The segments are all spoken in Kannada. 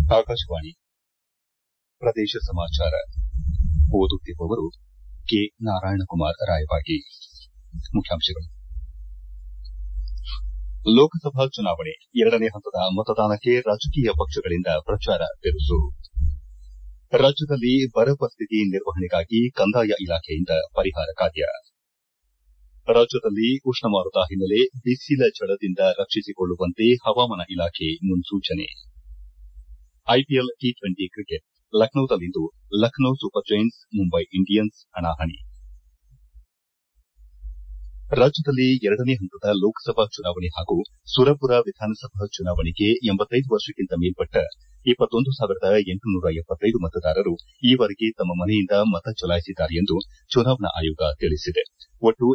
ಆಕಾಶವಾಣಿ ಪ್ರದೇಶ ಸಮಾಚಾರ ಓದುತ್ತಿರುವವರು ಕೆ ನಾರಾಯಣಕುಮಾರ್ ರಾಯಬಾಗಿ ಮುಖ್ಯಾಂಶಗಳು ಲೋಕಸಭಾ ಚುನಾವಣೆ ಎರಡನೇ ಹಂತದ ಮತದಾನಕ್ಕೆ ರಾಜಕೀಯ ಪಕ್ಷಗಳಿಂದ ಪ್ರಚಾರ ಬಿರುಸು ರಾಜ್ಯದಲ್ಲಿ ಬರ ಪರಿಸ್ಥಿತಿ ನಿರ್ವಹಣೆಗಾಗಿ ಕಂದಾಯ ಇಲಾಖೆಯಿಂದ ಪರಿಹಾರ ಕಾರ್ಯ ರಾಜ್ಯದಲ್ಲಿ ಉಷ್ಣಮಾರುತ ಹಿನ್ನೆಲೆ ಬಿಸಿಲ ಝಳದಿಂದ ರಕ್ಷಿಸಿಕೊಳ್ಳುವಂತೆ ಹವಾಮಾನ ಇಲಾಖೆ ಮುನ್ಸೂಚನೆ ಐಪಿಎಲ್ ಟಿ ಟ್ವೆಂಟಿ ಕ್ರಿಕೆಟ್ ಲಕ್ನೋದಲ್ಲಿಂದು Lucknow super giants Mumbai Indians ಹಣಾಹಣಿ ರಾಜ್ಯದಲ್ಲಿ ಎರಡನೇ ಹಂತದ ಲೋಕಸಭಾ ಚುನಾವಣೆ ಹಾಗೂ ಸುರಪುರ ವಿಧಾನಸಭಾ ಚುನಾವಣೆಗೆ ವರ್ಷಕ್ಕಿಂತ ಮೇಲ್ಪಟ್ಟ ಮತದಾರರು ಈವರೆಗೆ ತಮ್ಮ ಮನೆಯಿಂದ ಮತ ಚಲಾಯಿಸಿದ್ದಾರೆ ಎಂದು ಚುನಾವಣಾ ಆಯೋಗ ತಿಳಿಸಿದೆ ಒಟ್ಟು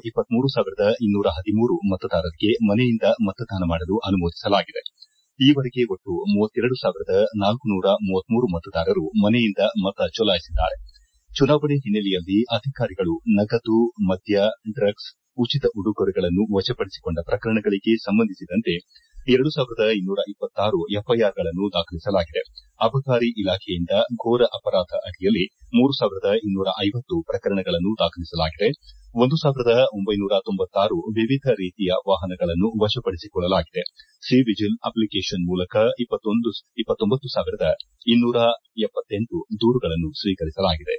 ಮತದಾರರಿಗೆ ಮನೆಯಿಂದ ಮತದಾನ ಮಾಡಲು ಅನುಮೋದಿಸಲಾಗಿದೆ ಈವರೆಗೆ ಒಟ್ಟು ಮತದಾರರು ಮನೆಯಿಂದ ಮತ ಚಲಾಯಿಸಿದ್ದಾರೆ ಚುನಾವಣೆ ಹಿನ್ನೆಲೆಯಲ್ಲಿ ಅಧಿಕಾರಿಗಳು ನಗದು ಮದ್ಯ ಡ್ರಗ್ಸ್ ಉಚಿತ ಉಡುಗೊರೆಗಳನ್ನು ವಶಪಡಿಸಿಕೊಂಡ ಪ್ರಕರಣಗಳಿಗೆ ಸಂಬಂಧಿಸಿದಂತೆ ಎಫ್ಐಆರ್ಗಳನ್ನು ದಾಖಲಿಸಲಾಗಿದೆ ಅಬಕಾರಿ ಇಲಾಖೆಯಿಂದ ಘೋರ ಅಪರಾಧ ಅಡಿಯಲ್ಲಿ ಪ್ರಕರಣಗಳನ್ನು ದಾಖಲಿಸಲಾಗಿದೆ ವಿವಿಧ ರೀತಿಯ ವಾಹನಗಳನ್ನು ವಶಪಡಿಸಿಕೊಳ್ಳಲಾಗಿದೆ ಸಿ ವಿಜಿಲ್ ಅಪ್ಲಿಕೇಷನ್ ಮೂಲಕ ದೂರುಗಳನ್ನು ಸ್ವೀಕರಿಸಲಾಗಿದೆ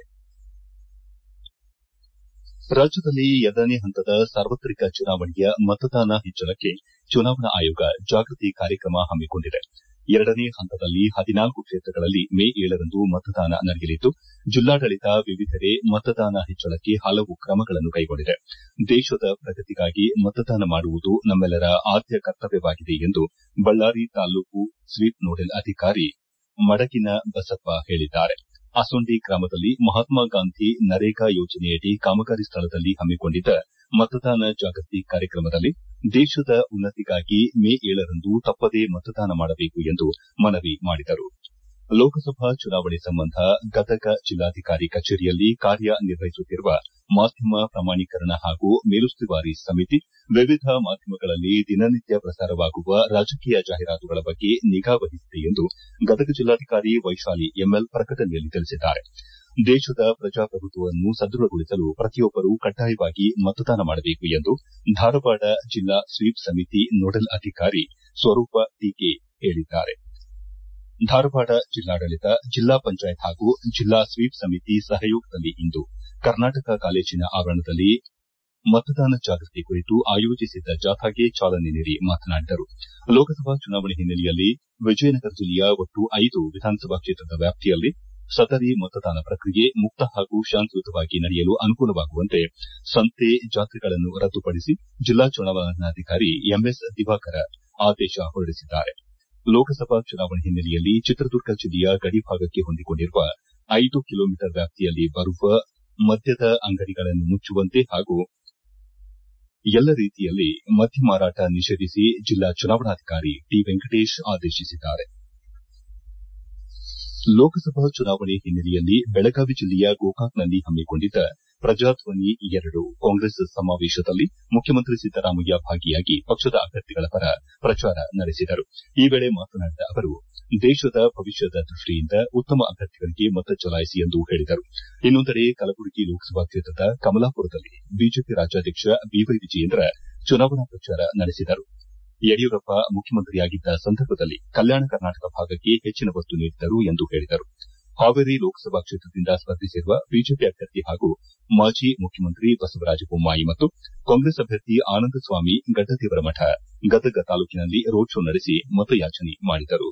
ರಾಜ್ಯದಲ್ಲಿ ಎರಡನೇ ಹಂತದ ಸಾರ್ವತ್ರಿಕ ಚುನಾವಣೆಯ ಮತದಾನ ಹೆಚ್ಚಳಕ್ಕೆ ಚುನಾವಣಾ ಆಯೋಗ ಜಾಗೃತಿ ಕಾರ್ಯಕ್ರಮ ಹಮ್ಮಿಕೊಂಡಿದೆ ಎರಡನೇ ಹಂತದಲ್ಲಿ ಹದಿನಾಲ್ಕು ಕ್ಷೇತ್ರಗಳಲ್ಲಿ ಮೇ ಏಳರಂದು ಮತದಾನ ನಡೆಯಲಿದ್ದು ಜಿಲ್ಲಾಡಳಿತ ವಿವಿಧೆಡೆ ಮತದಾನ ಹೆಚ್ಚಳಕ್ಕೆ ಹಲವು ಕ್ರಮಗಳನ್ನು ಕೈಗೊಂಡಿದೆ ದೇಶದ ಪ್ರಗತಿಗಾಗಿ ಮತದಾನ ಮಾಡುವುದು ನಮ್ಮೆಲ್ಲರ ಆದ್ಯ ಕರ್ತವ್ಯವಾಗಿದೆ ಎಂದು ಬಳ್ಳಾರಿ ತಾಲ್ಲೂಕು ಸ್ವೀಪ್ ನೋಡಲ್ ಅಧಿಕಾರಿ ಮಡಗಿನ ಬಸಪ್ಪ ಹೇಳಿದ್ದಾರೆ ಅಸೊಂಡಿ ಗ್ರಾಮದಲ್ಲಿ ಮಹಾತ್ಮ ಗಾಂಧಿ ನರೇಗಾ ಯೋಜನೆಯಡಿ ಕಾಮಗಾರಿ ಸ್ಥಳದಲ್ಲಿ ಹಮ್ಮಿಕೊಂಡಿದ್ದ ಮತದಾನ ಜಾಗೃತಿ ಕಾರ್ಯಕ್ರಮದಲ್ಲಿ ದೇಶದ ಉನ್ನತಿಗಾಗಿ ಮೇ ಏಳರಂದು ತಪ್ಪದೇ ಮತದಾನ ಮಾಡಬೇಕು ಎಂದು ಮನವಿ ಮಾಡಿದರು ಲೋಕಸಭಾ ಚುನಾವಣೆ ಸಂಬಂಧ ಗದಗ ಜಿಲ್ಲಾಧಿಕಾರಿ ಕಚೇರಿಯಲ್ಲಿ ಕಾರ್ಯನಿರ್ವಹಿಸುತ್ತಿರುವ ಮಾಧ್ಯಮ ಪ್ರಮಾಣೀಕರಣ ಹಾಗೂ ಮೇಲುಸ್ತುವಾರಿ ಸಮಿತಿ ವಿವಿಧ ಮಾಧ್ಯಮಗಳಲ್ಲಿ ದಿನನಿತ್ಯ ಪ್ರಸಾರವಾಗುವ ರಾಜಕೀಯ ಜಾಹೀರಾತುಗಳ ಬಗ್ಗೆ ನಿಗಾ ವಹಿಸಿದೆ ಎಂದು ಗದಗ ಜಿಲ್ಲಾಧಿಕಾರಿ ವೈಶಾಲಿ ಎಂಎಲ್ ಪ್ರಕಟಣೆಯಲ್ಲಿ ತಿಳಿಸಿದ್ದಾರೆ ದೇಶದ ಪ್ರಜಾಪ್ರಭುತ್ವವನ್ನು ಸದೃಢಗೊಳಿಸಲು ಪ್ರತಿಯೊಬ್ಬರು ಕಡ್ಡಾಯವಾಗಿ ಮತದಾನ ಮಾಡಬೇಕು ಎಂದು ಧಾರವಾಡ ಜಿಲ್ಲಾ ಸ್ವೀಪ್ ಸಮಿತಿ ನೋಡಲ್ ಅಧಿಕಾರಿ ಸ್ವರೂಪ ಟೀಕೆ ಹೇಳಿದ್ದಾರೆ ಧಾರವಾಡ ಜಿಲ್ಲಾಡಳಿತ ಜಿಲ್ಲಾ ಪಂಚಾಯತ್ ಹಾಗೂ ಜಿಲ್ಲಾ ಸ್ವೀಪ್ ಸಮಿತಿ ಸಹಯೋಗದಲ್ಲಿ ಇಂದು ಕರ್ನಾಟಕ ಕಾಲೇಜಿನ ಆವರಣದಲ್ಲಿ ಮತದಾನ ಜಾಗೃತಿ ಕುರಿತು ಆಯೋಜಿಸಿದ್ದ ಜಾಥಾಗೆ ಚಾಲನೆ ನೀಡಿ ಮಾತನಾಡಿದರು ಲೋಕಸಭಾ ಚುನಾವಣೆ ಹಿನ್ನೆಲೆಯಲ್ಲಿ ವಿಜಯನಗರ ಜಿಲ್ಲೆಯ ಒಟ್ಟು ಐದು ವಿಧಾನಸಭಾ ಕ್ಷೇತ್ರದ ವ್ಯಾಪ್ತಿಯಲ್ಲಿ ಸದರಿ ಮತದಾನ ಪ್ರಕ್ರಿಯೆ ಮುಕ್ತ ಹಾಗೂ ಶಾಂತಿಯುತವಾಗಿ ನಡೆಯಲು ಅನುಕೂಲವಾಗುವಂತೆ ಸಂತೆ ಜಾತ್ರೆಗಳನ್ನು ರದ್ದುಪಡಿಸಿ ಜಿಲ್ಲಾ ಚುನಾವಣಾಧಿಕಾರಿ ಎಂಎಸ್ ದಿವಾಕರ ಆದೇಶ ಹೊರಡಿಸಿದ್ದಾರೆ ಲೋಕಸಭಾ ಚುನಾವಣೆ ಹಿನ್ನೆಲೆಯಲ್ಲಿ ಚಿತ್ರದುರ್ಗ ಜಿಲ್ಲೆಯ ಗಡಿಭಾಗಕ್ಕೆ ಹೊಂದಿಕೊಂಡಿರುವ ಐದು ಕಿಲೋಮೀಟರ್ ವ್ಯಾಪ್ತಿಯಲ್ಲಿ ಬರುವ ಮದ್ಯದ ಅಂಗಡಿಗಳನ್ನು ಮುಚ್ಚುವಂತೆ ಹಾಗೂ ಎಲ್ಲ ರೀತಿಯಲ್ಲಿ ಮದ್ಯ ಮಾರಾಟ ನಿಷೇಧಿಸಿ ಜಿಲ್ಲಾ ಚುನಾವಣಾಧಿಕಾರಿ ಟಿ ವೆಂಕಟೇಶ್ ಆದೇಶಿಸಿದ್ದಾರೆ ಲೋಕಸಭಾ ಚುನಾವಣೆ ಹಿನ್ನೆಲೆಯಲ್ಲಿ ಬೆಳಗಾವಿ ಜಿಲ್ಲೆಯ ಗೋಕಾಕ್ನಲ್ಲಿ ಹಮ್ಮಿಕೊಂಡಿದ್ದ ಪ್ರಜಾಧ್ವನಿ ಎರಡು ಕಾಂಗ್ರೆಸ್ ಸಮಾವೇಶದಲ್ಲಿ ಮುಖ್ಯಮಂತ್ರಿ ಸಿದ್ದರಾಮಯ್ಯ ಭಾಗಿಯಾಗಿ ಪಕ್ಷದ ಅಭ್ಯರ್ಥಿಗಳ ಪರ ಪ್ರಚಾರ ನಡೆಸಿದರು ಈ ವೇಳೆ ಮಾತನಾಡಿದ ಅವರು ದೇಶದ ಭವಿಷ್ಯದ ದೃಷ್ಟಿಯಿಂದ ಉತ್ತಮ ಅಭ್ಯರ್ಥಿಗಳಿಗೆ ಮತ ಚಲಾಯಿಸಿ ಎಂದು ಹೇಳಿದರು ಇನ್ನೊಂದೆಡೆ ಕಲಬುರಗಿ ಲೋಕಸಭಾ ಕ್ಷೇತ್ರದ ಕಮಲಾಪುರದಲ್ಲಿ ಬಿಜೆಪಿ ರಾಜ್ಯಾಧ್ಯಕ್ಷ ಬಿವೈ ವಿಜಯೇಂದ್ರ ಚುನಾವಣಾ ಪ್ರಚಾರ ನಡೆಸಿದರು ಯಡಿಯೂರಪ್ಪ ಮುಖ್ಯಮಂತ್ರಿಯಾಗಿದ್ದ ಸಂದರ್ಭದಲ್ಲಿ ಕಲ್ಯಾಣ ಕರ್ನಾಟಕ ಭಾಗಕ್ಕೆ ಹೆಚ್ಚಿನ ಒತ್ತು ನೀಡಿದ್ದರು ಎಂದು ಹೇಳಿದರು ಹಾವೇರಿ ಲೋಕಸಭಾ ಕ್ಷೇತ್ರದಿಂದ ಸ್ಪರ್ಧಿಸಿರುವ ಬಿಜೆಪಿ ಅಭ್ಯರ್ಥಿ ಹಾಗೂ ಮಾಜಿ ಮುಖ್ಯಮಂತ್ರಿ ಬಸವರಾಜ ಬೊಮ್ಮಾಯಿ ಮತ್ತು ಕಾಂಗ್ರೆಸ್ ಅಭ್ಯರ್ಥಿ ಆನಂದಸ್ವಾಮಿ ಗಡ್ಡದೇವರಮಠ ಗದಗ ತಾಲೂಕಿನಲ್ಲಿ ರೋಡ್ ಶೋ ನಡೆಸಿ ಮತಯಾಚನೆ ಮಾಡಿದರು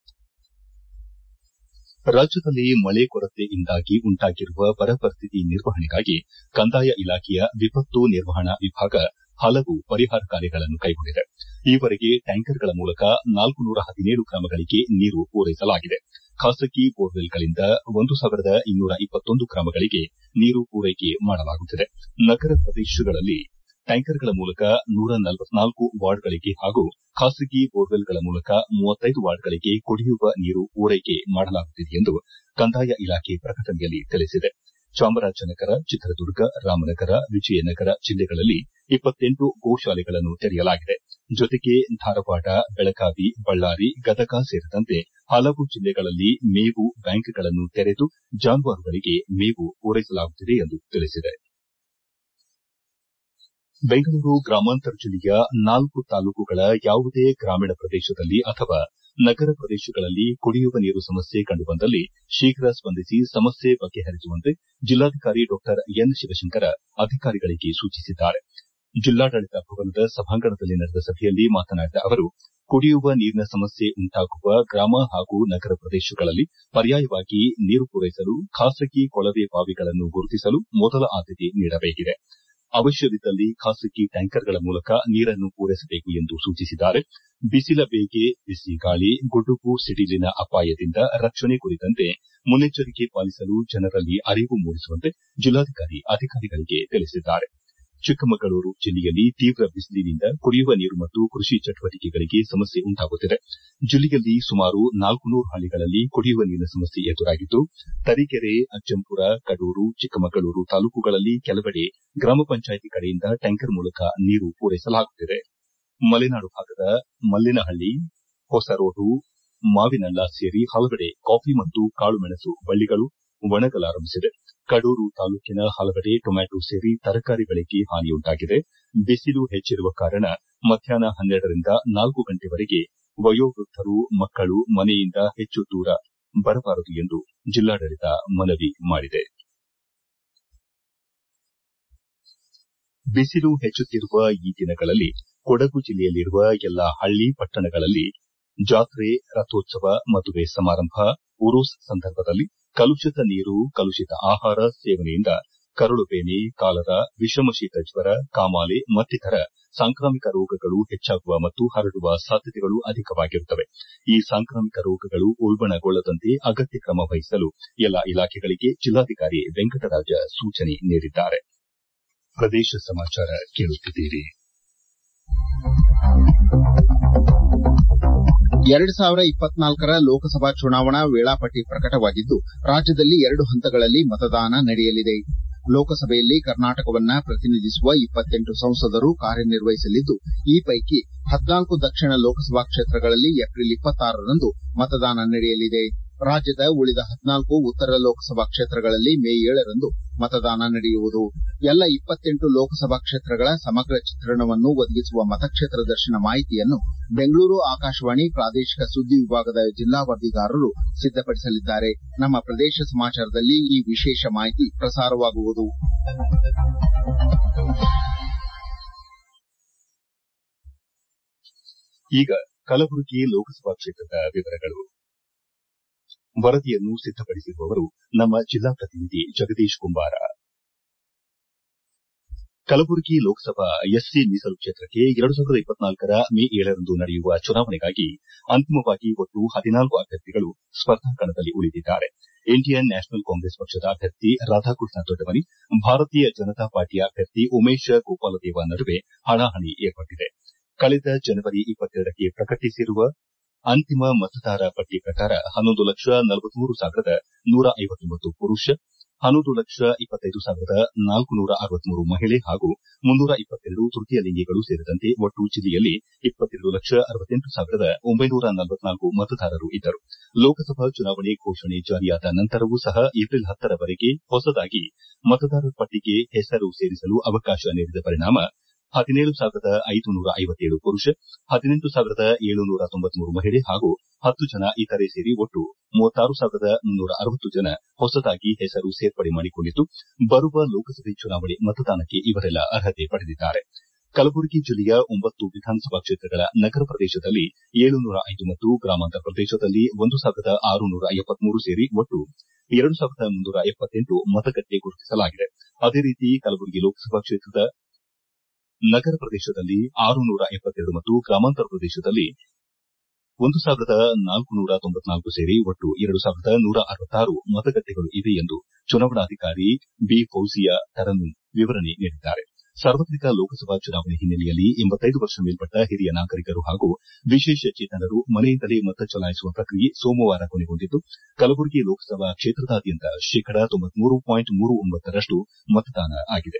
ರಾಜ್ಯದಲ್ಲಿ ಮಳೆ ಕೊರತೆಯಿಂದಾಗಿ ಉಂಟಾಗಿರುವ ಬರ ಪರಿಸ್ಥಿತಿ ನಿರ್ವಹಣೆಗಾಗಿ ಕಂದಾಯ ಇಲಾಖೆಯ ವಿಪತ್ತು ನಿರ್ವಹಣಾ ವಿಭಾಗ ಹಲವು ಪರಿಹಾರ ಕಾರ್ಯಗಳನ್ನು ಕೈಗೊಂಡಿದೆ ಈವರೆಗೆ ಟ್ಯಾಂಕರ್ಗಳ ಮೂಲಕ ನಾಲ್ಕುನೂರ ಹದಿನೇಳು ಗ್ರಾಮಗಳಿಗೆ ನೀರು ಪೂರೈಸಲಾಗಿದೆ ಖಾಸಗಿ ಬೋರ್ವೆಲ್ಗಳಿಂದ ಒಂದು ಸಾವಿರದ ಇನ್ನೂರ ಇಪ್ಪತ್ತೊಂದು ಗ್ರಾಮಗಳಿಗೆ ನೀರು ಪೂರೈಕೆ ಮಾಡಲಾಗುತ್ತಿದೆ ನಗರ ಪ್ರದೇಶಗಳಲ್ಲಿ ಟ್ಯಾಂಕರ್ಗಳ ಮೂಲಕ ನೂರ ನಲವತ್ನಾಲ್ಕು ವಾರ್ಡ್ಗಳಿಗೆ ಹಾಗೂ ಖಾಸಗಿ ಬೋರ್ವೆಲ್ಗಳ ಮೂಲಕ ಮೂವತ್ತೈದು ವಾರ್ಡ್ಗಳಿಗೆ ಕುಡಿಯುವ ನೀರು ಪೂರೈಕೆ ಮಾಡಲಾಗುತ್ತಿದೆ ಎಂದು ಕಂದಾಯ ಇಲಾಖೆ ಪ್ರಕಟಣೆಯಲ್ಲಿ ತಿಳಿಸಿದೆ ಚಾಮರಾಜನಗರ ಚಿತ್ರದುರ್ಗ ರಾಮನಗರ ವಿಜಯನಗರ ಜಿಲ್ಲೆಗಳಲ್ಲಿ ಇಪ್ಪತ್ತೆಂಟು ಗೋಶಾಲೆಗಳನ್ನು ತೆರೆಯಲಾಗಿದೆ ಜೊತೆಗೆ ಧಾರವಾಡ ಬೆಳಗಾವಿ ಬಳ್ಳಾರಿ ಗದಗ ಸೇರಿದಂತೆ ಹಲವು ಜಿಲ್ಲೆಗಳಲ್ಲಿ ಮೇವು ಬ್ಯಾಂಕ್ಗಳನ್ನು ತೆರೆದು ಜಾನುವಾರುಗಳಿಗೆ ಮೇವು ಪೂರೈಸಲಾಗುತ್ತಿದೆ ಎಂದು ತಿಳಿಸಿದೆ ಬೆಂಗಳೂರು ಗ್ರಾಮಾಂತರ ಜಿಲ್ಲೆಯ ನಾಲ್ಕು ತಾಲೂಕುಗಳ ಯಾವುದೇ ಗ್ರಾಮೀಣ ಪ್ರದೇಶದಲ್ಲಿ ಅಥವಾ ನಗರ ಪ್ರದೇಶಗಳಲ್ಲಿ ಕುಡಿಯುವ ನೀರು ಸಮಸ್ಯೆ ಕಂಡುಬಂದಲ್ಲಿ ಶೀಘ್ರ ಸ್ಪಂದಿಸಿ ಸಮಸ್ಯೆ ಬಗೆಹರಿಸುವಂತೆ ಜಿಲ್ಲಾಧಿಕಾರಿ ಡಾ ಎನ್ ಶಿವಶಂಕರ ಅಧಿಕಾರಿಗಳಿಗೆ ಸೂಚಿಸಿದ್ದಾರೆ ಜಿಲ್ಲಾಡಳಿತ ಭವನದ ಸಭಾಂಗಣದಲ್ಲಿ ನಡೆದ ಸಭೆಯಲ್ಲಿ ಮಾತನಾಡಿದ ಅವರು ಕುಡಿಯುವ ನೀರಿನ ಸಮಸ್ಯೆ ಉಂಟಾಗುವ ಗ್ರಾಮ ಹಾಗೂ ನಗರ ಪ್ರದೇಶಗಳಲ್ಲಿ ಪರ್ಯಾಯವಾಗಿ ನೀರು ಪೂರೈಸಲು ಖಾಸಗಿ ಕೊಳವೆ ಬಾವಿಗಳನ್ನು ಗುರುತಿಸಲು ಮೊದಲ ಆದ್ಯತೆ ನೀಡಬೇಕಿದೆ ಅವಶ್ಯವಿದ್ದಲ್ಲಿ ಖಾಸಗಿ ಟ್ಯಾಂಕರ್ಗಳ ಮೂಲಕ ನೀರನ್ನು ಪೂರೈಸಬೇಕು ಎಂದು ಸೂಚಿಸಿದ್ದಾರೆ ಬಿಸಿಲ ಬೇಗೆ ಬಿಸಿ ಗಾಳಿ ಗುಡುಗು ಸಿಡಿಲಿನ ಅಪಾಯದಿಂದ ರಕ್ಷಣೆ ಕುರಿತಂತೆ ಮುನ್ನೆಚ್ಚರಿಕೆ ಪಾಲಿಸಲು ಜನರಲ್ಲಿ ಅರಿವು ಮೂಡಿಸುವಂತೆ ಜಿಲ್ಲಾಧಿಕಾರಿ ಅಧಿಕಾರಿಗಳಿಗೆ ತಿಳಿಸಿದ್ದಾರೆ ಚಿಕ್ಕಮಗಳೂರು ಜಿಲ್ಲೆಯಲ್ಲಿ ತೀವ್ರ ಬಿಸಿಲಿನಿಂದ ಕುಡಿಯುವ ನೀರು ಮತ್ತು ಕೃಷಿ ಚಟುವಟಿಕೆಗಳಿಗೆ ಸಮಸ್ಯೆ ಉಂಟಾಗುತ್ತಿದೆ ಜಿಲ್ಲೆಯಲ್ಲಿ ಸುಮಾರು ನಾಲ್ಕುನೂರು ಹಳ್ಳಿಗಳಲ್ಲಿ ಕುಡಿಯುವ ನೀರಿನ ಸಮಸ್ಯೆ ಎದುರಾಗಿದ್ದು ತರೀಕೆರೆ ಅಜ್ಜಂಪುರ ಕಡೂರು ಚಿಕ್ಕಮಗಳೂರು ತಾಲೂಕುಗಳಲ್ಲಿ ಕೆಲವೆಡೆ ಗ್ರಾಮ ಪಂಚಾಯಿತಿ ಕಡೆಯಿಂದ ಟ್ಯಾಂಕರ್ ಮೂಲಕ ನೀರು ಪೂರೈಸಲಾಗುತ್ತಿದೆ ಮಲೆನಾಡು ಭಾಗದ ಮಲ್ಲೇನಹಳ್ಳಿ ಹೊಸರೋಡು ಮಾವಿನಳ್ಳ ಸೇರಿ ಹಲವೆಡೆ ಕಾಫಿ ಮತ್ತು ಕಾಳುಮೆಣಸು ಬಳ್ಳಿಗಳು ಒಣಗಲಾರಂಭಿಸಿದೆ ಕಡೂರು ತಾಲೂಕಿನ ಹಲವೆಡೆ ಟೊಮ್ಯಾಟೊ ಸೇರಿ ತರಕಾರಿ ಬೆಳೆಗೆ ಹಾನಿಯುಂಟಾಗಿದೆ ಬಿಸಿಲು ಹೆಚ್ಚಿರುವ ಕಾರಣ ಮಧ್ಯಾಹ್ನ ಹನ್ನೆರಡರಿಂದ ನಾಲ್ಕು ಗಂಟೆವರೆಗೆ ವಯೋವೃದ್ಧರು ಮಕ್ಕಳು ಮನೆಯಿಂದ ಹೆಚ್ಚು ದೂರ ಬರಬಾರದು ಎಂದು ಜಿಲ್ಲಾಡಳಿತ ಮನವಿ ಮಾಡಿದೆ ಬಿಸಿಲು ಹೆಚ್ಚುತ್ತಿರುವ ಈ ದಿನಗಳಲ್ಲಿ ಕೊಡಗು ಜಿಲ್ಲೆಯಲ್ಲಿರುವ ಎಲ್ಲಾ ಹಳ್ಳಿ ಪಟ್ಟಣಗಳಲ್ಲಿ ಜಾತ್ರೆ ರಥೋತ್ಸವ ಮದುವೆ ಸಮಾರಂಭ ಉರೂಸ್ ಸಂದರ್ಭದಲ್ಲಿ ಕಲುಷಿತ ನೀರು ಕಲುಷಿತ ಆಹಾರ ಸೇವನೆಯಿಂದ ಕರಳುಬೇನೆ ಕಾಲರ ವಿಷಮಶೀತ ಜ್ವರ ಕಾಮಾಲೆ ಮತ್ತಿತರ ಸಾಂಕ್ರಾಮಿಕ ರೋಗಗಳು ಹೆಚ್ಚಾಗುವ ಮತ್ತು ಹರಡುವ ಸಾಧ್ಯತೆಗಳು ಅಧಿಕವಾಗಿರುತ್ತವೆ ಈ ಸಾಂಕ್ರಾಮಿಕ ರೋಗಗಳು ಉಲ್ಬಣಗೊಳ್ಳದಂತೆ ಅಗತ್ಯ ಕ್ರಮ ವಹಿಸಲು ಎಲ್ಲಾ ಇಲಾಖೆಗಳಿಗೆ ಜಿಲ್ಲಾಧಿಕಾರಿ ವೆಂಕಟರಾಜ ಸೂಚನೆ ನೀಡಿದ್ದಾರೆ ಪ್ರದೇಶ ಸಮಾಚಾರ ಕೇಳುತ್ತಿದ್ದೀರಿ ಎರಡ್ ಸಾವಿರ ಇಪ್ಪತ್ನಾಲ್ಕರ ಲೋಕಸಭಾ ಚುನಾವಣಾ ವೇಳಾಪಟ್ಟಿ ಪ್ರಕಟವಾಗಿದ್ದು ರಾಜ್ಯದಲ್ಲಿ ಎರಡು ಹಂತಗಳಲ್ಲಿ ಮತದಾನ ನಡೆಯಲಿದೆ ಲೋಕಸಭೆಯಲ್ಲಿ ಕರ್ನಾಟಕವನ್ನ ಪ್ರತಿನಿಧಿಸುವ ಇಪ್ಪತ್ತೆಂಟು ಸಂಸದರು ಕಾರ್ಯನಿರ್ವಹಿಸಲಿದ್ದು ಈ ಪೈಕಿ ಹದಿನಾಲ್ಕು ದಕ್ಷಿಣ ಲೋಕಸಭಾ ಕ್ಷೇತ್ರಗಳಲ್ಲಿ ಏಪ್ರಿಲ್ ಇಪ್ಪತ್ತಾರರಂದು ಮತದಾನ ನಡೆಯಲಿದೆ ರಾಜ್ಯದ ಉಳಿದ ಹದಿನಾಲ್ಕು ಉತ್ತರ ಲೋಕಸಭಾ ಕ್ಷೇತ್ರಗಳಲ್ಲಿ ಮೇ ಏಳರಂದು ಮತದಾನ ನಡೆಯುವುದು ಎಲ್ಲ ಇಪ್ಪತ್ತೆಂಟು ಲೋಕಸಭಾ ಕ್ಷೇತ್ರಗಳ ಸಮಗ್ರ ಚಿತ್ರಣವನ್ನು ಒದಗಿಸುವ ಮತಕ್ಷೇತ್ರ ದರ್ಶನ ಮಾಹಿತಿಯನ್ನು ಬೆಂಗಳೂರು ಆಕಾಶವಾಣಿ ಪ್ರಾದೇಶಿಕ ಸುದ್ದಿ ವಿಭಾಗದ ಜಿಲ್ಲಾ ವರದಿಗಾರರು ಸಿದ್ದಪಡಿಸಲಿದ್ದಾರೆ ನಮ್ಮ ಪ್ರದೇಶ ಸಮಾಚಾರದಲ್ಲಿ ಈ ವಿಶೇಷ ಮಾಹಿತಿ ಪ್ರಸಾರವಾಗುವುದು ಈಗ ಕಲಬುರಗಿ ಲೋಕಸಭಾ ಕ್ಷೇತ್ರದ ವಿವರಗಳು ವರದಿಯನ್ನು ಸಿದ್ದಪಡಿಸಿರುವವರು ನಮ್ಮ ಜಿಲ್ಲಾ ಪ್ರತಿನಿಧಿ ಜಗದೀಶ್ ಕುಂಬಾರ ಕಲಬುರಗಿ ಲೋಕಸಭಾ ಎಸ್ಸಿ ಮೀಸಲು ಕ್ಷೇತ್ರಕ್ಕೆ ಎರಡು ಸಾವಿರದ ಇಪ್ಪತ್ನಾಲ್ಕರ ಮೇ ಏಳರಂದು ನಡೆಯುವ ಚುನಾವಣೆಗಾಗಿ ಅಂತಿಮವಾಗಿ ಒಟ್ಟು ಹದಿನಾಲ್ಕು ಅಭ್ಯರ್ಥಿಗಳು ಸ್ಪರ್ಧಾ ಕಣದಲ್ಲಿ ಉಳಿದಿದ್ದಾರೆ ಇಂಡಿಯನ್ ನ್ಯಾಷನಲ್ ಕಾಂಗ್ರೆಸ್ ಪಕ್ಷದ ಅಭ್ಯರ್ಥಿ ರಾಧಾಕೃಷ್ಣ ದೊಡ್ಡಮನಿ ಭಾರತೀಯ ಜನತಾ ಪಾರ್ಟಿಯ ಅಭ್ಯರ್ಥಿ ಉಮೇಶ್ ಗೋಪಾಲದೇವ ನಡುವೆ ಹಣಾಹಣಿ ಏರ್ಪಟ್ಟಿದೆ ಕಳೆದ ಜನವರಿ ಇಪ್ಪತ್ತೆರಡಕ್ಕೆ ಪ್ರಕಟಿಸಿರುವ ಅಂತಿಮ ಮತದಾರ ಪಟ್ಟಿ ಪ್ರಕಾರ ಹನ್ನೊಂದು ಲಕ್ಷ ನಲವತ್ಮೂರು ಸಾವಿರದ ನೂರ ಐವತ್ತೊಂಬತ್ತು ಪುರುಷ ಹನ್ನೊಂದು ಲಕ್ಷ ಇಪ್ಪತ್ತೈದು ಸಾವಿರದ ನಾಲ್ಕುನೂರ ಅರವತ್ಮೂರು ಮಹಿಳೆ ಹಾಗೂ ಮುನ್ನೂರ ಇಪ್ಪತ್ತೆರಡು ತೃತೀಯ ಲಿಂಗಿಗಳು ಸೇರಿದಂತೆ ಒಟ್ಟು ಜಿಲ್ಲೆಯಲ್ಲಿ ಇಪ್ಪತ್ತೆರಡು ಲಕ್ಷ ಅರವತ್ತೆಂಟು ಸಾವಿರದ ಒಂಬೈನೂರ ನಲವತ್ನಾಲ್ಕು ಮತದಾರರು ಇದ್ದರು ಲೋಕಸಭಾ ಚುನಾವಣೆ ಘೋಷಣೆ ಜಾರಿಯಾದ ನಂತರವೂ ಸಹ ಏಪ್ರಿಲ್ ಹತ್ತರವರೆಗೆ ಹೊಸದಾಗಿ ಮತದಾರರ ಪಟ್ಟಿಗೆ ಹೆಸರು ಸೇರಿಸಲು ಅವಕಾಶ ನೀಡಿದ ಪರಿಣಾಮ ಹದಿನೇಳು ಸಾವಿರದ ಐದುನೂರ ಐವತ್ತೇಳು ಪುರುಷ ಹದಿನೆಂಟು ಸಾವಿರದ ಏಳುನೂರ ತೊಂಬತ್ಮೂರು ಮಹಿಳೆ ಹಾಗೂ ಹತ್ತು ಜನ ಇತರೆ ಸೇರಿ ಒಟ್ಟು ಮೂವತ್ತಾರು ಸಾವಿರದ ಮುನ್ನೂರ ಅರವತ್ತು ಜನ ಹೊಸದಾಗಿ ಹೆಸರು ಸೇರ್ಪಡೆ ಮಾಡಿಕೊಂಡಿದ್ದು ಬರುವ ಲೋಕಸಭೆ ಚುನಾವಣೆ ಮತದಾನಕ್ಕೆ ಇವರೆಲ್ಲ ಅರ್ಹತೆ ಪಡೆದಿದ್ದಾರೆ ಕಲಬುರಗಿ ಜಿಲ್ಲೆಯ ಒಂಬತ್ತು ವಿಧಾನಸಭಾ ಕ್ಷೇತ್ರಗಳ ನಗರ ಪ್ರದೇಶದಲ್ಲಿ ಏಳುನೂರ ಐದು ಮತ್ತು ಗ್ರಾಮಾಂತರ ಪ್ರದೇಶದಲ್ಲಿ ಒಂದು ಸಾವಿರದ ಆರುನೂರ ಎಪ್ಪತ್ಮೂರು ಸೇರಿ ಒಟ್ಟು ಎರಡು ಸಾವಿರದ ಮುನ್ನೂರ ಎಪ್ಪತ್ತೆಂಟು ಮತಗಟ್ಟೆ ಗುರುತಿಸಲಾಗಿದೆ ಅದೇ ರೀತಿ ಕಲಬುರಗಿ ಲೋಕಸಭಾ ಕ್ಷೇತ್ರದ ನಗರ ಪ್ರದೇಶದಲ್ಲಿ ಆರುನೂರ ಎಪ್ಪತ್ತೆರಡು ಮತ್ತು ಗ್ರಾಮಾಂತರ ಪ್ರದೇಶದಲ್ಲಿ ಒಂದು ಸಾವಿರದ ನಾಲ್ಕುನೂರ ತೊಂಬತ್ನಾಲ್ಕು ಸೇರಿ ಒಟ್ಟು ಎರಡು ಸಾವಿರದ ನೂರ ಅರವತ್ತಾರು ಮತಗಟ್ಟೆಗಳು ಇವೆ ಎಂದು ಚುನಾವಣಾಧಿಕಾರಿ ಬಿ ಫೌಜಿಯಾ ತರನ್ನುಮ್ ವಿವರಣೆ ನೀಡಿದ್ದಾರೆ ಸಾರ್ವತ್ರಿಕ ಲೋಕಸಭಾ ಚುನಾವಣೆ ಹಿನ್ನೆಲೆಯಲ್ಲಿ ಎಂಬತ್ತೈದು ವರ್ಷ ಮೇಲ್ಪಟ್ಟ ಹಿರಿಯ ನಾಗರಿಕರು ಹಾಗೂ ವಿಶೇಷ ಚೇತನರು ಮನೆಯಿಂದಲೇ ಮತ ಚಲಾಯಿಸುವ ಪ್ರಕ್ರಿಯೆ ಸೋಮವಾರ ಕೊನೆಗೊಂಡಿದ್ದು ಕಲಬುರಗಿ ಲೋಕಸಭಾ ಕ್ಷೇತ್ರದಾದ್ಯಂತ ಶೇಕಡ ತೊಂಬತ್ಮೂರು ಪಾಯಿಂಟ್ ಮೂರು ಒಂಬತ್ತರಷ್ಟು ಮತದಾನ ಆಗಿದೆ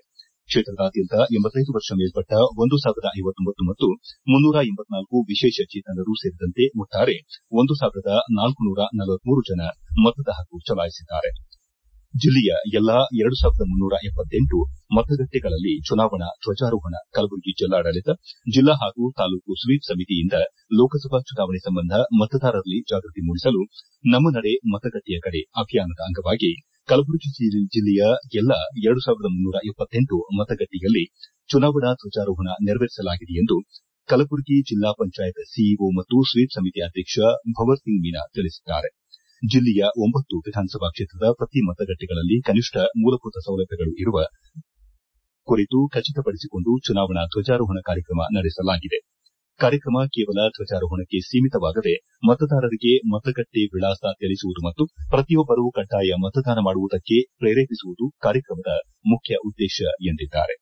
ಕ್ಷೇತ್ರದಾದ್ಯಂತ ಎಂಬತ್ತೈದು ವರ್ಷ ಮೇಲ್ಪಟ್ಟ ಒಂದು ಸಾವಿರದ ಐವತ್ತೊಂಬತ್ತು ಮತ್ತು ಮುನ್ನೂರ ಎಂಬತ್ನಾಲ್ಕು ವಿಶೇಷ ಚೇತನರು ಸೇರಿದಂತೆ ಒಟ್ಟಾರೆ ಒಂದು ಸಾವಿರದ ನಾಲ್ಕುನೂರ ನಲವತ್ಮೂರು ಜನ ಮತದ ಹಕ್ಕು ಚಲಾಯಿಸಿದ್ದಾರೆ ಜಿಲ್ಲೆಯ ಎಲ್ಲಾ ಎರಡು ಸಾವಿರದ ಮುನ್ನೂರ ಎಪ್ಪತ್ತೆಂಟು ಮತಗಟ್ಟೆಗಳಲ್ಲಿ ಚುನಾವಣಾ ಧ್ವಜಾರೋಹಣ ಕಲಬುರಗಿ ಜಿಲ್ಲಾಡಳಿತ ಜಿಲ್ಲಾ ಹಾಗೂ ತಾಲೂಕು ಸ್ವೀಪ್ ಸಮಿತಿಯಿಂದ ಲೋಕಸಭಾ ಚುನಾವಣೆ ಸಂಬಂಧ ಮತದಾರರಲ್ಲಿ ಜಾಗೃತಿ ಮೂಡಿಸಲು ನಮ್ಮ ನಡೆ ಮತಗಟ್ಟೆಯ ಕಡೆ ಅಭಿಯಾನದ ಅಂಗವಾಗಿ ಕಲಬುರಗಿ ಜಿಲ್ಲೆಯ ಎಲ್ಲಾ ಎರಡು ಸಾವಿರದ ಮುನ್ನೂರ ಎಪ್ಪತ್ತೆಂಟು ಮತಗಟ್ಟೆಯಲ್ಲಿ ಚುನಾವಣಾ ಧ್ವಜಾರೋಹಣ ನೆರವೇರಿಸಲಾಗಿದೆ ಎಂದು ಕಲಬುರಗಿ ಜಿಲ್ಲಾ ಪಂಚಾಯತ್ ಸಿಇಒ ಮತ್ತು ಸ್ವೀಪ್ ಸಮಿತಿ ಅಧ್ಯಕ್ಷ ಭವರ್ ಸಿಂಗ್ ಮೀನಾ ತಿಳಿಸಿದ್ದಾರೆ ಜಿಲ್ಲೆಯ ಒಂಬತ್ತು ವಿಧಾನಸಭಾ ಕ್ಷೇತ್ರದ ಪ್ರತಿ ಮತಗಟ್ಟೆಗಳಲ್ಲಿ ಕನಿಷ್ಠ ಮೂಲಭೂತ ಸೌಲಭ್ಯಗಳು ಇರುವ ಕುರಿತು ಖಚಿತಪಡಿಸಿಕೊಂಡು ಚುನಾವಣಾ ಧ್ವಜಾರೋಹಣ ಕಾರ್ಯಕ್ರಮ ನಡೆಸಲಾಗಿದೆ ಕಾರ್ಯಕ್ರಮ ಕೇವಲ ಧ್ವಜಾರೋಹಣಕ್ಕೆ ಸೀಮಿತವಾಗದೆ ಮತದಾರರಿಗೆ ಮತಗಟ್ಟೆ ವಿಳಾಸ ತಿಳಿಸುವುದು ಮತ್ತು ಪ್ರತಿಯೊಬ್ಬರೂ ಕಡ್ಡಾಯ ಮತದಾನ ಮಾಡುವುದಕ್ಕೆ ಪ್ರೇರೇಪಿಸುವುದು ಕಾರ್ಯಕ್ರಮದ ಮುಖ್ಯ ಉದ್ದೇಶ ಎಂದಿದ್ದಾರೆ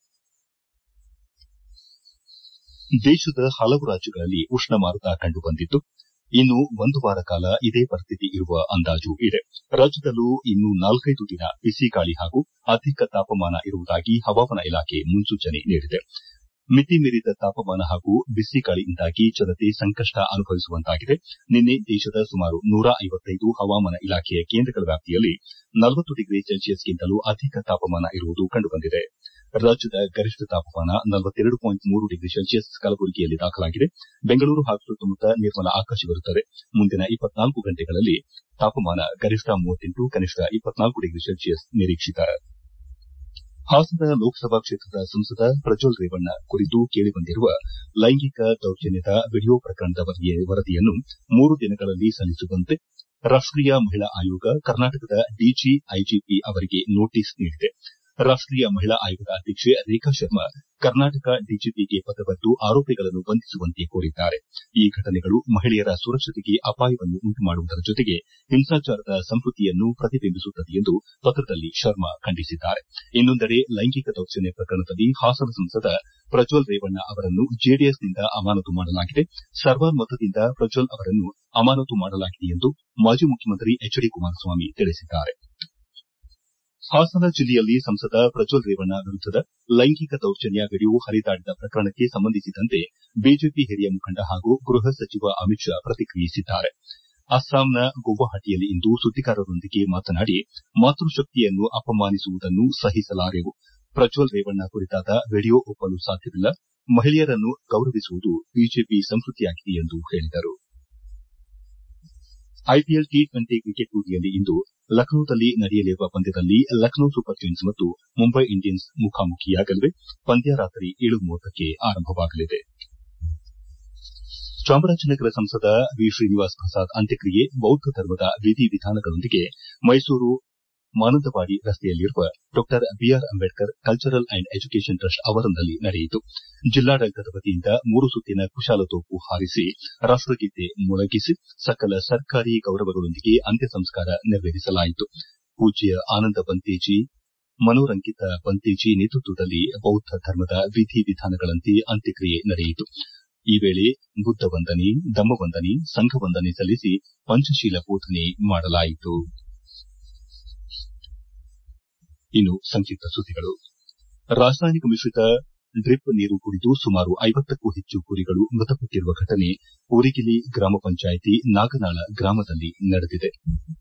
ದೇಶದ ಹಲವು ರಾಜ್ಯಗಳಲ್ಲಿ ಉಷ್ಣಮಾರುತ ಕಂಡುಬಂದಿದ್ದು ಇನ್ನು ಒಂದು ವಾರ ಕಾಲ ಇದೇ ಪರಿಸ್ಥಿತಿ ಇರುವ ಅಂದಾಜು ಇದೆ ರಾಜ್ಯದಲ್ಲೂ ಇನ್ನು ನಾಲ್ಕೈದು ದಿನ ಬಿಸಿ ಗಾಳಿ ಹಾಗೂ ಅಧಿಕ ತಾಪಮಾನ ಇರುವುದಾಗಿ ಹವಾಮಾನ ಇಲಾಖೆ ಮುನ್ಸೂಚನೆ ನೀಡಿದೆ ಮಿತಿ ಮೀರಿದ ತಾಪಮಾನ ಹಾಗೂ ಬಿಸಿ ಗಾಳಿಯಿಂದಾಗಿ ಜನತೆ ಸಂಕಷ್ಟ ಅನುಭವಿಸುವಂತಾಗಿದೆ ನಿನ್ನೆ ದೇಶದ ಸುಮಾರು ನೂರ ಐವತ್ತೈದು ಹವಾಮಾನ ಇಲಾಖೆಯ ಕೇಂದ್ರಗಳ ವ್ಯಾಪ್ತಿಯಲ್ಲಿ ನಲವತ್ತು ಡಿಗ್ರಿ ಸೆಲ್ಸಿಯಸ್ಗಿಂತಲೂ ಅಧಿಕ ತಾಪಮಾನ ಇರುವುದು ಕಂಡುಬಂದಿದೆ ರಾಜ್ಯದ ಗರಿಷ್ಠ ತಾಪಮಾನ ನಲವತ್ತೆರಡು ಪಾಯಿಂಟ್ ಮೂರು ಡಿಗ್ರಿ ಸೆಲ್ಸಿಯಸ್ ಕಲಬುರಗಿಯಲ್ಲಿ ದಾಖಲಾಗಿದೆ ಬೆಂಗಳೂರು ಹಾಗೂ ಸುತ್ತಮುತ್ತ ನಿರ್ಮಲ ಆಕಾಶವಿರುತ್ತದೆ ಮುಂದಿನ ಇಪ್ಪತ್ನಾಲ್ಕು ಗಂಟೆಗಳಲ್ಲಿ ತಾಪಮಾನ ಗರಿಷ್ಠ ಮೂವತ್ತೆಂಟು ಕನಿಷ್ಠ ಇಪ್ಪತ್ನಾಲ್ಕು ಡಿಗ್ರಿ ಸೆಲ್ಸಿಯಸ್ ನಿರೀಕ್ಷಿತ ಹಾಸನ ಲೋಕಸಭಾ ಕ್ಷೇತ್ರದ ಸಂಸದ ಪ್ರಜ್ವಲ್ ರೇವಣ್ಣ ಕುರಿತು ಕೇಳಿಬಂದಿರುವ ಲೈಂಗಿಕ ದೌರ್ಜನ್ಯದ ವಿಡಿಯೋ ಪ್ರಕರಣದ ವರದಿಯನ್ನು ಮೂರು ದಿನಗಳಲ್ಲಿ ಸಲ್ಲಿಸುವಂತೆ ರಾಷ್ಟೀಯ ಮಹಿಳಾ ಆಯೋಗ ಕರ್ನಾಟಕದ ಡಿಜಿ ಐಜಿಪಿ ಅವರಿಗೆ ನೋಟಿಸ್ ನೀಡಿದೆ ರಾಷ್ಟೀಯ ಮಹಿಳಾ ಆಯೋಗದ ಅಧ್ಯಕ್ಷೆ ರೇಖಾ ಶರ್ಮಾ ಕರ್ನಾಟಕ ಡಿಜಿಪಿಗೆ ಪತ್ರ ಬರೆದು ಆರೋಪಿಗಳನ್ನು ಬಂಧಿಸುವಂತೆ ಕೋರಿದ್ದಾರೆ ಈ ಘಟನೆಗಳು ಮಹಿಳೆಯರ ಸುರಕ್ಷತೆಗೆ ಅಪಾಯವನ್ನು ಉಂಟುಮಾಡುವುದರ ಜೊತೆಗೆ ಹಿಂಸಾಚಾರದ ಸಂಸ್ಕೃತಿಯನ್ನು ಪ್ರತಿಬಿಂಬಿಸುತ್ತದೆ ಎಂದು ಪತ್ರದಲ್ಲಿ ಶರ್ಮಾ ಖಂಡಿಸಿದ್ದಾರೆ ಇನ್ನೊಂದೆಡೆ ಲೈಂಗಿಕ ದೌರ್ಜನ್ಯ ಪ್ರಕರಣದಲ್ಲಿ ಹಾಸನ ಸಂಸದ ಪ್ರಜ್ವಲ್ ರೇವಣ್ಣ ಅವರನ್ನು ಜೆಡಿಎಸ್ನಿಂದ ಅಮಾನತು ಮಾಡಲಾಗಿದೆ ಸರ್ವಾನುಮತದಿಂದ ಪ್ರಜ್ವಲ್ ಅವರನ್ನು ಅಮಾನತು ಮಾಡಲಾಗಿದೆ ಎಂದು ಮಾಜಿ ಮುಖ್ಯಮಂತ್ರಿ ಎಚ್ ಡಿ ಕುಮಾರಸ್ವಾಮಿ ತಿಳಿಸಿದ್ದಾರೆ ಹಾಸನ ಜಿಲ್ಲೆಯಲ್ಲಿ ಸಂಸದ ಪ್ರಜ್ವಲ್ ರೇವಣ್ಣ ವಿರುದ್ದದ ಲೈಂಗಿಕ ದೌರ್ಜನ್ಯ ವಿಡಿಯೋ ಹರಿದಾಡಿದ ಪ್ರಕರಣಕ್ಕೆ ಸಂಬಂಧಿಸಿದಂತೆ ಬಿಜೆಪಿ ಹಿರಿಯ ಮುಖಂಡ ಹಾಗೂ ಗೃಹ ಸಚಿವ ಅಮಿತ್ ಶಾ ಪ್ರತಿಕ್ರಿಯಿಸಿದ್ದಾರೆ ಅಸ್ಸಾಂನ ಗುವಾಹಟಿಯಲ್ಲಿಂದು ಸುದ್ದಿಗಾರರೊಂದಿಗೆ ಮಾತನಾಡಿ ಮಾತೃಶಕ್ತಿಯನ್ನು ಅಪಮಾನಿಸುವುದನ್ನು ಸಹಿಸಲಾರೆವು ಪ್ರಜ್ವಲ್ ರೇವಣ್ಣ ಕುರಿತಾದ ವಿಡಿಯೋ ಒಪ್ಪಲು ಸಾಧ್ಯವಿಲ್ಲ ಮಹಿಳೆಯರನ್ನು ಗೌರವಿಸುವುದು ಬಿಜೆಪಿ ಸಂಸ್ಕೃತಿಯಾಗಿದೆ ಎಂದು ಹೇಳಿದರು ಐಪಿಎಲ್ ಟಿ ಟ್ವೆಂಟಿ ಕ್ರಿಕೆಟ್ ಟೂರ್ನಿಯಲ್ಲಿ ಇಂದು ಲಖನೌದಲ್ಲಿ ನಡೆಯಲಿರುವ ಪಂದ್ಯದಲ್ಲಿ ಲಖನೌ ಸೂಪರ್ ಜೈಂಟ್ಸ್ ಮತ್ತು ಮುಂಬೈ ಇಂಡಿಯನ್ಸ್ ಮುಖಾಮುಖಿಯಾಗಲಿವೆ ಪಂದ್ಯ ರಾತ್ರಿ ಏಳು ಮೂವತ್ತಕ್ಕೆ ಆರಂಭವಾಗಲಿದೆ ಚಾಮರಾಜನಗರ ಸಂಸದ ವಿ ಶ್ರೀನಿವಾಸ್ ಪ್ರಸಾದ್ ಅಂತ್ಯಕ್ರಿಯೆ ಬೌದ್ದ ಧರ್ಮದ ವಿಧಿ ವಿಧಾನಗಳೊಂದಿಗೆ ಮೈಸೂರು ಮಾನಂದವಾಡಿ ರಸ್ತೆಯಲ್ಲಿರುವ ಡಾ BR Ambedkar cultural and education trust ಆವರಣದಲ್ಲಿ ನಡೆಯಿತು ಜಿಲ್ಲಾಡಳಿತದ ವತಿಯಿಂದ ಮೂರು ಸುತ್ತಿನ ಕುಶಾಲತೋಪು ಹಾರಿಸಿ ರಾಷ್ಟಗೀತೆ ಮೊಳಗಿಸಿ ಸಕಲ ಸರ್ಕಾರಿ ಗೌರವಗಳೊಂದಿಗೆ ಅಂತ್ಯ ಸಂಸ್ಕಾರ ನೆರವೇರಿಸಲಾಯಿತು ಪೂಜ್ಯ ಆನಂದ ಬಂತೇಜಿ ಮನೋರಂಕಿತ ಬಂತೇಜಿ ನೇತೃತ್ವದಲ್ಲಿ ಬೌದ್ದ ಧರ್ಮದ ವಿಧಿ ವಿಧಾನಗಳಂತೆ ಅಂತ್ಯಕ್ರಿಯೆ ನಡೆಯಿತು ಈ ವೇಳೆ ಬುದ್ದ ವಂದನೆ ಧಮ್ಮ ವಂದನೆ ಸಂಘ ವಂದನೆ ಸಲ್ಲಿಸಿ ಪಂಚಶೀಲ ಬೋಧನೆ ಮಾಡಲಾಯಿತು ಇನ್ನು ಸಂಕ್ಷಿಪ್ತ ಸುದ್ದಿಗಳು ರಾಸಾಯನಿಕ ಮಿಶ್ರಿತ ಡ್ರಿಪ್ ನೀರು ಕುಡಿದು ಸುಮಾರು ಐವತ್ತಕ್ಕೂ ಹೆಚ್ಚು ಕುರಿಗಳು ಮೃತಪಟ್ಟಿರುವ ಘಟನೆ ಉರಿಗಿಲಿ ಗ್ರಾಮ ಪಂಚಾಯಿತಿ ನಾಗನಾಳ ಗ್ರಾಮದಲ್ಲಿ ನಡೆದಿದೆ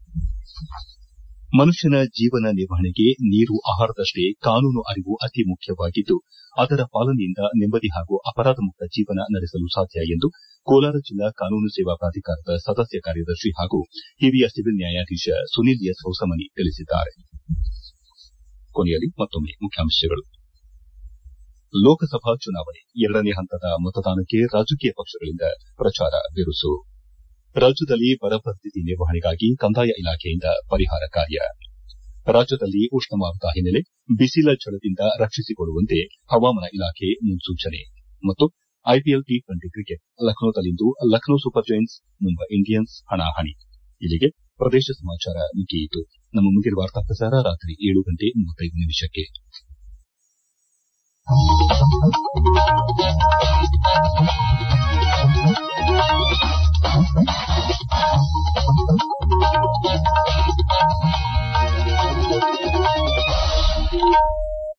ಮನುಷ್ಯನ ಜೀವನ ನಿರ್ವಹಣೆಗೆ ನೀರು ಆಹಾರದಷ್ಟೇ ಕಾನೂನು ಅರಿವು ಅತಿ ಮುಖ್ಯವಾಗಿದ್ದು ಅದರ ಪಾಲನೆಯಿಂದ ನೆಮ್ಮದಿ ಹಾಗೂ ಅಪರಾಧ ಮುಕ್ತ ಜೀವನ ನಡೆಸಲು ಸಾಧ್ಯ ಎಂದು ಕೋಲಾರ ಜಿಲ್ಲಾ ಕಾನೂನು ಸೇವಾ ಪ್ರಾಧಿಕಾರದ ಸದಸ್ಯ ಕಾರ್ಯದರ್ಶಿ ಹಾಗೂ ಹಿರಿಯ ಸಿವಿಲ್ ನ್ಯಾಯಾಧೀಶ ಸುನೀಲ್ ಎಸ್ ಹೊಸಮನಿ ತಿಳಿಸಿದ್ದಾರೆ ಕೊನೆಯಲ್ಲಿ ಮತ್ತೊಮ್ಮೆ ಮುಖ್ಯಾಂಶಗಳು ಲೋಕಸಭಾ ಚುನಾವಣೆ ಎರಡನೇ ಹಂತದ ಮತದಾನಕ್ಕೆ ರಾಜಕೀಯ ಪಕ್ಷಗಳಿಂದ ಪ್ರಚಾರ ಬಿರುಸು ರಾಜ್ಯದಲ್ಲಿ ಬರ ಪರಿಸ್ಥಿತಿ ನಿರ್ವಹಣೆಗಾಗಿ ಕಂದಾಯ ಇಲಾಖೆಯಿಂದ ಪರಿಹಾರ ಕಾರ್ಯ ರಾಜ್ಯದಲ್ಲಿ ಉಷ್ಣಮಾರುತ ಹಿನ್ನೆಲೆ ಬಿಸಿಲ ಝಳದಿಂದ ರಕ್ಷಿಸಿಕೊಳ್ಳುವಂತೆ ಹವಾಮಾನ ಇಲಾಖೆ ಮುನ್ಸೂಚನೆ ಮತ್ತು ಐಪಿಎಲ್ ಟಿ ಟ್ವೆಂಟಿ ಕ್ರಿಕೆಟ್ ಲಖನೌದಲ್ಲಿಂದು Lucknow super giants Mumbai Indians ಹಣಾಹಣಿ ಇಲ್ಲಿಗೆ ಪ್ರದೇಶ ಸಮಾಚಾರ ಮುಗಿಯಿತು ನಮ್ಮ ಮುಂದಿನ ವಾರ್ತಾ ಪ್ರಸಾರ ರಾತ್ರಿ ಏಳು ಗಂಟೆ ಮೂವತ್ತೈದು ನಿಮಿಷಕ್ಕೆ Thank you.